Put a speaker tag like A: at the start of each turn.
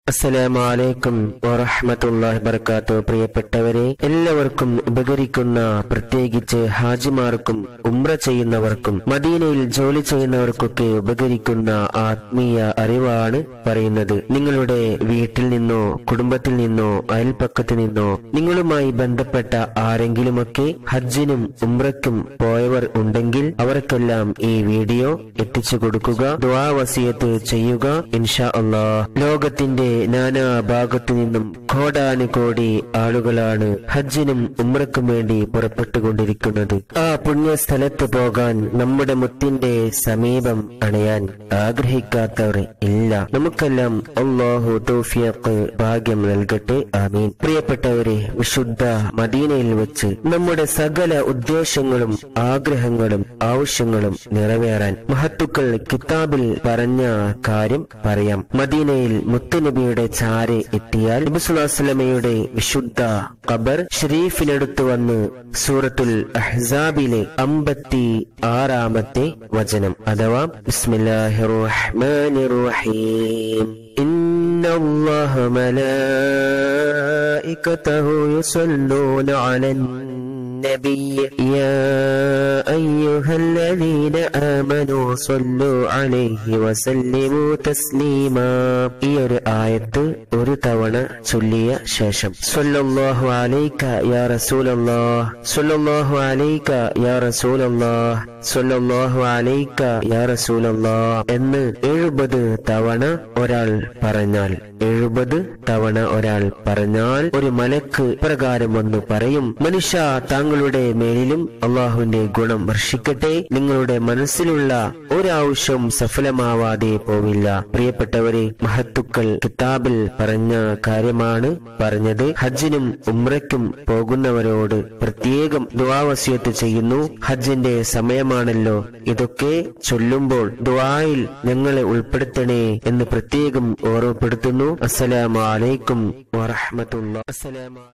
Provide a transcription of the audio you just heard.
A: അസ്സലാമലൈക്കും വറഹമത്തല്ലാഹി ബർക്കാത്തു പ്രിയപ്പെട്ടവരെ എല്ലാവർക്കും ഉപകരിക്കുന്ന പ്രത്യേകിച്ച് ഹാജിമാർക്കും ഉംറ ചെയ്യുന്നവർക്കും മദീനയിൽ ജോലി ചെയ്യുന്നവർക്കൊക്കെ ഉപകരിക്കുന്ന ആത്മീയ അറിവാണ് പറയുന്നത് നിങ്ങളുടെ വീട്ടിൽ നിന്നോ കുടുംബത്തിൽ നിന്നോ അയൽപ്പക്കത്തു നിന്നോ നിങ്ങളുമായി ബന്ധപ്പെട്ട ആരെങ്കിലുമൊക്കെ ഹജ്ജിനും ഉംറയ്ക്കും പോയവർ ഉണ്ടെങ്കിൽ അവർക്കെല്ലാം ഈ വീഡിയോ എത്തിച്ചു കൊടുക്കുക ദുആ വസിയത്ത് ചെയ്യുക ഇൻഷാ അള്ളാഹ് ലോകത്തിന്റെ നാനാ ഭാഗത്തു നിന്നും കോടാനുകോടി ആളുകളാണ് ഹജ്ജിനും ഉമ്രക്കും വേണ്ടി പുറപ്പെട്ടുകൊണ്ടിരിക്കുന്നത് ആ പുണ്യ സ്ഥലത്ത് പോകാൻ നമ്മുടെ മുത്തിന്റെ സമീപം അണയാൻ ആഗ്രഹിക്കാത്തവർ ഇല്ല നമുക്കെല്ലാം അള്ളാഹു തൗഫീഖ് ഭാഗ്യം നൽകട്ടെ ആമീൻ പ്രിയപ്പെട്ടവരെ വിശുദ്ധ മദീനയിൽ വെച്ച് നമ്മുടെ സകല ഉദ്ദേശങ്ങളും ആഗ്രഹങ്ങളും ആവശ്യങ്ങളും നിറവേറാൻ മഹത്തുക്കൾ കിതാബിൽ പറഞ്ഞ കാര്യം പറയാം മദീനയിൽ മുത്തുനബിയുടെ ചാരെ എത്തിയാൽ നബിസുല്ലാസ്ലമയുടെ വിശുദ്ധ ഖബർ ഷരീഫിനടുത്ത് വന്ന് സൂറത്തുൽ അഹ്സാബിലെ അമ്പത്തി ആറാമത്തെ വചനം അഥവാ ബിസ്മില്ലാഹിർ റഹ്മാനിർ റഹീം إن الله ملائكته يصلون على النبي يا أيها الذين آمنوا صلوا عليه وسلموا تسليما ഈ ഒരു ആയത്ത് ഒരു തവണ ചൊല്ലിയ ശേഷം സല്ലല്ലാഹു അലൈക യാ റസൂലല്ലാഹ് സല്ലല്ലാഹു അലൈക യാ റസൂലല്ലാഹ് സല്ലല്ലാഹു അലൈക യാ റസൂലല്ലാഹ് എന്ന് എഴുപത് തവണ ഒരാൾ പറഞ്ഞാൽ എഴുപത് തവണ ഒരാൾ പറഞ്ഞാൽ ഒരു മലക്ക് പ്രകാരം വന്ന് പറയും മനുഷ്യ താങ്കളുടെ മേലിലും അള്ളാഹുവിന്റെ ഗുണം വർഷിക്കട്ടെ നിങ്ങളുടെ മനസ്സിലുള്ള ഒരാവശ്യവും സഫലമാവാതെ പോവില്ല പ്രിയപ്പെട്ടവരെ മഹത്തുക്കൾ കിതാബിൽ പറഞ്ഞ കാര്യമാണ് പറഞ്ഞത് ഹജ്ജിനും ഉമ്രയ്ക്കും പോകുന്നവരോട് പ്രത്യേകം ദുവാവസ്യത്ത് ചെയ്യുന്നു ഹജ്ജിന്റെ സമയമാണല്ലോ ഇതൊക്കെ ചൊല്ലുമ്പോൾ ദുവായിൽ ഞങ്ങളെ ഉൾപ്പെടുത്തണേ എന്ന് പ്രത്യേകം ഓർമ്മപ്പെടുത്തുന്നു അസ്സലാമു അലൈക്കും വറഹ്മത്തുള്ളാഹി അസ്സലാമു